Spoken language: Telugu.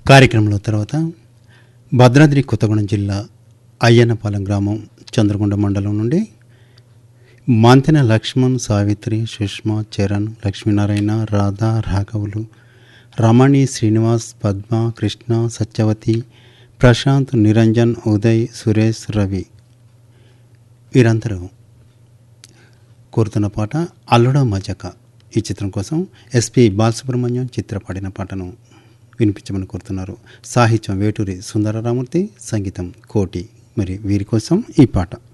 కార్యక్రమంలో తర్వాత భద్రాద్రి కొత్తగూడెం జిల్లా అయ్యన్నపాలెం గ్రామం చంద్రకొండ మండలం నుండి మంతెన లక్ష్మణ్ సావిత్రి సుష్మా చరణ్ లక్ష్మీనారాయణ రాధా రాఘవులు రమణి శ్రీనివాస్ పద్మ కృష్ణ సత్యవతి ప్రశాంత్ నిరంజన్ ఉదయ్ సురేష్ రవి వీరందరూ కోరుతున్న పాట అల్లుడ మజక ఈ చిత్రం కోసం ఎస్పి బాలసుబ్రహ్మణ్యం చిత్ర పాడిన పాటను వినిపించమని కోరుతున్నారు సాహిత్యం వేటూరి సుందరరామూర్తి సంగీతం కోటి మరి వీరి కోసం ఈ పాట